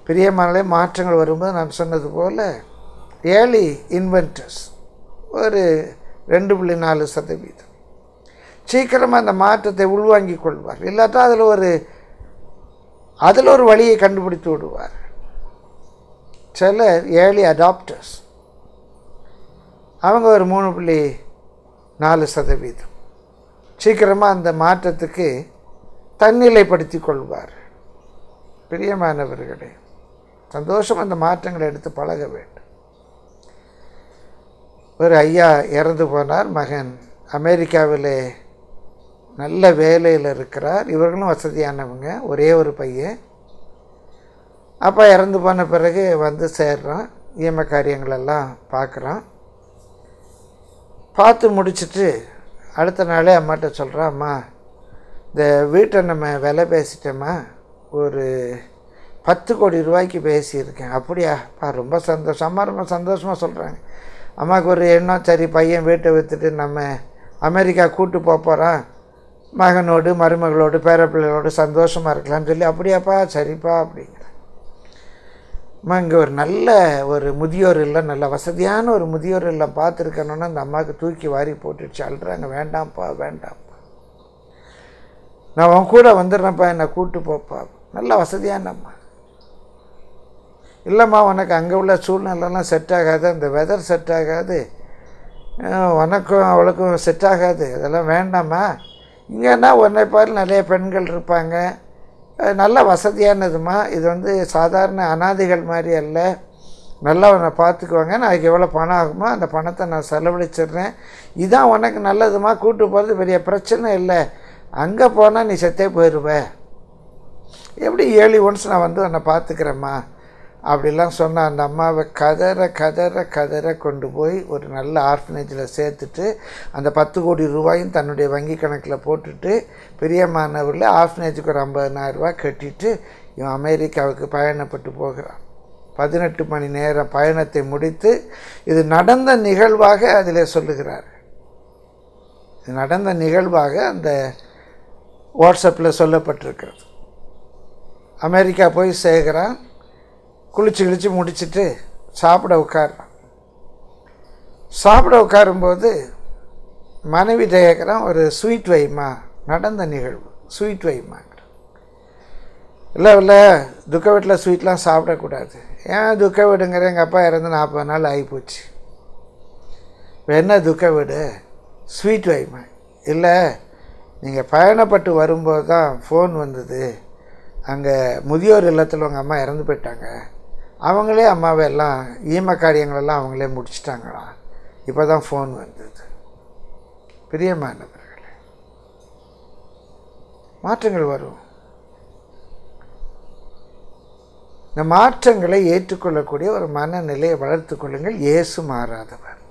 பிரியமானே மாற்றங்கள் வரும்போது நான் சொன்னது போல் ஏர்லி இன்வென்டர்ஸ் ஒரு ரெண்டு புள்ளி நாலு சதவீதம் சீக்கிரமாக அந்த மாற்றத்தை உள்வாங்கிக் கொள்வார் இல்லாட்டா அதில் ஒரு அதில் ஒரு வழியை கண்டுபிடித்து விடுவார் சிலர் ஏர்லி அடாப்டர்ஸ் அவங்க ஒரு மூணு புள்ளி நாலு சதவீதம் சீக்கிரமாக அந்த மாற்றத்துக்கு தன்னிலைப்படுத்தி கொள்வார் பிரியமானவர்களே சந்தோஷம் அந்த மாற்றங்களை எடுத்து பழக வேண்டும் ஒரு ஐயா இறந்து போனார் மகன் அமெரிக்காவிலே நல்ல வேலையில் இருக்கிறார் இவர்களும் வசதியானவங்க ஒரே ஒரு பையன் அப்பா இறந்து போன பிறகு வந்து சேர்றான் ஈம காரியங்களெல்லாம் பார்க்குறான் பார்த்து முடிச்சிட்டு அடுத்த நாளே அம்மாட்ட சொல்கிறான் அம்மா இந்த வீட்டை நம்ம விலை பேசிட்டோம்மா ஒரு பத்து கோடி ரூபாய்க்கு பேசியிருக்கேன் அப்படியாப்பா ரொம்ப சந்தோஷம் அம்மா ரொம்ப சந்தோஷமாக சொல்கிறாங்க அம்மாவுக்கு ஒரு எண்ணம் சரி பையன் வீட்டை விற்றுட்டு நம்ம அமெரிக்கா கூட்டு போக போகிறான் மகனோடு மருமகளோடு பேரப்பிள்ளைகளோடு சந்தோஷமாக இருக்கலாம்னு சொல்லி அப்படியாப்பா சரிப்பா அப்படிங்கிற அம்மா இங்கே ஒரு நல்ல ஒரு முதியோர் இல்லம் நல்ல வசதியான ஒரு முதியோர் இல்லம் பார்த்துருக்கணுன்னு அந்த அம்மாவுக்கு தூக்கி வாரி போட்டுடுச்சு அழுறாங்க வேண்டாம்ப்பா வேண்டாம்ப்பா நான் உன் கூட வந்துடுறேன்ப்பா என்னை கூட்டு போப்பா நல்ல வசதியான அம்மா இல்லைம்மா உனக்கு அங்கே உள்ள சூழ்நிலைலாம் செட் ஆகாது அந்த வெதர் செட் ஆகாது அஹ் உனக்கும் அவளுக்கும் செட் ஆகாது அதெல்லாம் வேண்டாம்மா இங்கேன்னா உன்னை பாரு நிறைய பெண்கள் இருப்பாங்க அது நல்ல வசதியானதுமா இது வந்து சாதாரண அனாதைகள் மாதிரி அல்ல நல்லா உன்னை பார்த்துக்குவாங்க நாளைக்கு எவ்வளோ பணம் ஆகுமோ அந்த பணத்தை நான் செலவழிச்சிடுறேன் இதான் உனக்கு நல்லதுமா கூட்டு போகிறது பெரிய பிரச்சனை இல்லை அங்கே போனால் நீ செத்தே போயிடுவ எப்படி ஏழு ஒன்ஸ் நான் வந்து உன்னை பார்த்துக்கிறேம்மா அப்படிலாம் சொன்ன அந்த அம்மாவை கதற கதற கதற கொண்டு போய் ஒரு நல்ல ஆர்ஃபனேஜில் சேர்த்துட்டு அந்த பத்து கோடி ரூபாயும் தன்னுடைய வங்கி கணக்கில் போட்டுட்டு பிரியமானவரில் ஆர்ஃபனேஜுக்கு ஒரு ஐம்பதனாயிரம் ரூபாய் கட்டிட்டு இவன் அமெரிக்காவுக்கு பயணப்பட்டு போகிறான் பதினெட்டு மணி நேரம் பயணத்தை முடித்து இது நடந்த நிகழ்வாக அதில் சொல்லுகிறார் இது நடந்த நிகழ்வாக அந்த வாட்ஸ்அப்பில் சொல்லப்பட்டிருக்கிறது அமெரிக்கா போய் சேர்கிறான் குளிச்சு கிழிச்சு முடிச்சுட்டு சாப்பிட உட்கார்றான் சாப்பிட உட்காரும்போது மனைவி கேட்குறான் ஒரு ஸ்வீட் வைமா நடந்த நிகழ்வு ஸ்வீட் வைமாங்கிற இல்லை இல்லை துக்க வீட்டில் ஸ்வீட்லாம் சாப்பிடக்கூடாது ஏன் துக்க வீடுங்கிற எங்கள் அப்பா இறந்து நாற்பது நாள் ஆகிப்போச்சு இப்போ என்ன துக்க வீடு ஸ்வீட் வைமா இல்லை நீங்கள் பயணப்பட்டு வரும்போது தான் ஃபோன் வந்தது அங்கே முதியோர் இல்லத்தில் உங்கள் அம்மா இறந்து போயிட்டாங்க அவங்களே அம்மாவை எல்லாம் ஈம காரியங்களெல்லாம் அவங்களே முடிச்சிட்டாங்களா இப்போ தான் ஃபோன் வந்தது பிரியமானவர்களே மாற்றங்கள் வரும் இந்த மாற்றங்களை ஏற்றுக்கொள்ளக்கூடிய ஒரு மனநிலையை வளர்த்து கொள்ளுங்கள் இயேசு மாறாதவர்